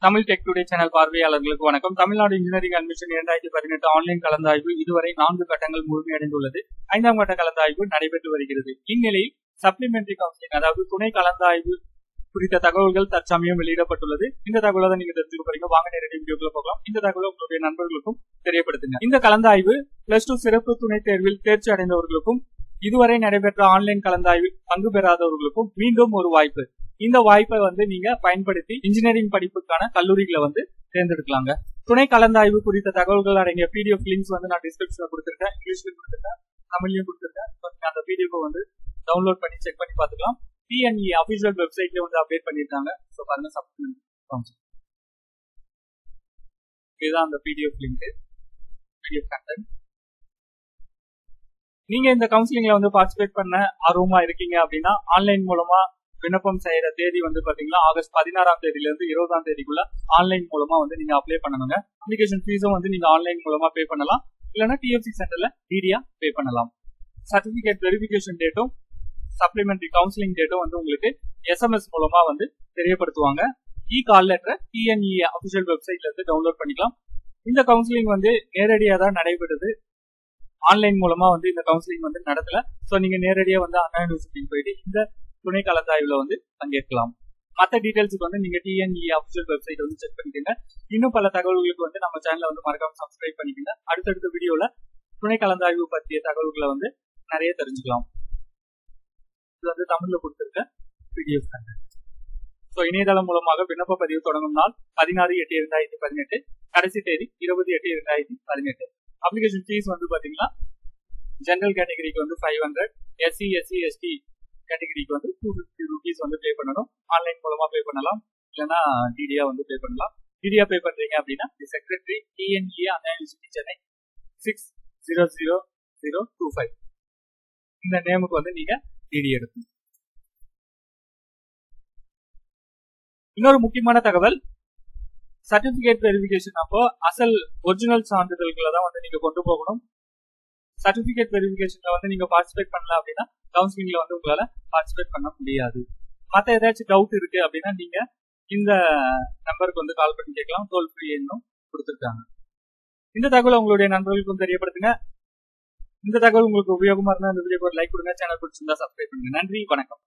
Tamil tech today channel பார்வையாளர்களுக்கு வணக்கம் Tamil Nadu engineering admission இரண்டாயிரத்தி பதினெட்டு ஆன்லைன் கலந்தாய்வு இதுவரை நான்கு கட்டங்கள் முழுமையடைந்துள்ளது ஐந்தாம் கட்ட கலந்தாய்வு நடைபெற்று வருகிறது இந்நிலையில் சப்ளிமெண்டரி கவுன்சிலிங் அதாவது துணை கலந்தாய்வு குறித்த தகவல்கள் தற்சமயம் வெளியிடப்பட்டுள்ளது இந்த தகவலை தான் நீங்க தெரிஞ்சுக்க போறீங்க வாங்க நேரடி வீடியோக்குள்ள போகலாம் இந்த தகவலை உங்களுடைய நண்பர்களுக்கும் தெரியப்படுத்துங்க இந்த கலந்தாய்வு பிளஸ் டூ சிறப்பு துணை தேர்வில் தேர்ச்சி அடைந்தவர்களுக்கும் இதுவரை நடைபெற்ற ஆன்லைன் கலந்தாய்வில் பங்கு பெறாதவர்களுக்கும் மீண்டும் ஒரு வாய்ப்பு இந்த வாய்ப்பை வந்து நீங்க பயன்படுத்தி இன்ஜினியரிங் படிப்புக்கான கல்லூரிகளை வந்து தேர்ந்தெடுக்கலாங்க துணை கலந்தாய்வு குறித்த தகவல்கள் அடங்கிய பிடிஎஃப் லிங்க்ஸ் வந்து நான் டிஸ்கிரிப்ஷன்ல கொடுத்துருக்கேன் இங்கிலீஷ்லயும் கொடுத்துருக்கேன் தமிழ்லயும் கொடுத்துருக்கேன் So, நீங்க அந்த பிடிஎஃப் வந்து டவுன்லோட் பண்ணி செக் பண்ணி பார்த்துக்கலாம் டிஎன்இ அபிஷியல் வெப்சைட்ல வந்து அப்டேட் பண்ணிருக்காங்க ஸோ பாருங்க சப்ளிமெண்ட் இதுதான் அந்த பிடிஎஃப் லிங்க் பிடிஎஃப் கண்டென்ட் நீங்க இந்த கவுன்சிலிங்ல வந்து பார்ட்டிசிபேட் பண்ண ஆர்வமா இருக்கீங்க அப்படின்னா ஆன்லைன் மூலமா விண்ணப்பம் செய்யற தேதி வந்து பாத்தீங்கன்னா ஆகஸ்ட் பதினாறாம் தேதியில இருந்து இருபதாம் தேதிக்குள்ள ஆன்லைன் மூலமா வந்து நீங்க அப்ளை பண்ணணுங்க அப்ளிகேஷன் ஃபீஸும் வந்து நீங்க ஆன்லைன் மூலமா பே பண்ணலாம் இல்லைன்னா டிஎஃப்சி சென்டர்ல டிடியா பே பண்ணலாம் சர்டிபிகேட் வெரிஃபிகேஷன் டேட்டும் சப்ளிமெண்டரி கவுன்சிலிங் டேட்டும் வந்து உங்களுக்கு எஸ்எம்எஸ் மூலமா வந்து தெரியப்படுத்துவாங்க இ கால் லெட்டரை டிஎன்இ அபிஷியல் வெப்சைட்ல இருந்து டவுன்லோட் பண்ணிக்கலாம் இந்த கவுன்சிலிங் வந்து நேரடியாக தான் நடைபெறுது ஆன்லைன் மூலமா வந்து இந்த கவுன்சிலிங் வந்து நடத்தல ஸோ நீங்க நேரடியா வந்து அண்ணா யூனிவர்சிட்டிக்கு போயிட்டு இந்த துணை கலந்தாய்வுல வந்து பங்கேற்கலாம் மற்ற டீடைல்ஸுக்கு வந்து நீங்க டிஎன்இ அபிஷியல் வெப்சைட் வந்து செக் பண்ணிக்கோங்க இன்னும் பல தகவல்களுக்கு வந்து நம்ம சேனலை வந்து மறக்காம சப்ஸ்கிரைப் பண்ணிக்கோங்க அடுத்தடுத்த வீடியோல துணை கலந்தாய்வு பற்றிய தகவல்களை வந்து நிறைய தெரிஞ்சுக்கலாம் இது வந்து தமிழ்ல கொடுத்திருக்க பிடிஎஃப் கண்டென்ட் ஸோ இணையதளம் மூலமாக விண்ணப்ப பதிவு தொடங்கும் நாள் பதினாறு எட்டு இரண்டாயிரத்தி பதினெட்டு கடைசி தேதி இருபது எட்டு இரண்டாயிரத்தி பதினெட்டு அப்ளிகேஷன் ஃபீஸ் வந்து பாத்தீங்கன்னா ஜென்ரல் கேட்டகரிக்கு வந்து five hundred SC SC ST கேட்டகரிக்கு வந்து டூ ஃபிஃப்டி ருபீஸ் வந்து பே பண்ணணும் ஆன்லைன் மூலமா பே பண்ணலாம் இல்லைன்னா டிடியா வந்து பே பண்ணலாம் டிடியா பே பண்றீங்க அப்படின்னா secretary T N E Anna University Chennai six zero zero zero two five இந்த நேமுக்கு வந்து நீங்க டிடி எடுக்கணும் இன்னொரு முக்கியமான தகவல் சர்டிபிகேட் வெரிஃபிகேஷன் அப்போ அசல் ஒரிஜினல் சான்றிதழ்களை தான் வந்து நீங்க கொண்டு போகணும் சர்டிபிகேட் வெரிஃபிகேஷன்ல வந்து நீங்க பார்ட்டிசிபேட் பண்ணல அப்படின்னா கவுன்சிலிங்ல வந்து உங்களால பார்ட்டிசிபேட் பண்ண முடியாது மத்த ஏதாச்சும் டவுட் இருக்கு அப்படின்னா நீங்க இந்த நம்பருக்கு வந்து கால் பண்ணி கேட்கலாம் டோல் ஃப்ரீ எண்ணும் கொடுத்துருக்காங்க இந்த தகவலை உங்களுடைய நண்பர்களுக்கும் தெரியப்படுத்துங்க இந்த தகவல் உங்களுக்கு உபயோகமா இருந்தா இந்த வீடியோக்கு ஒரு லைக் கொடுங்க சேனல் பிடிச்சிருந்தா சப்ஸ்கிரைப் பண்ணுங்க நன்றி வணக்கம்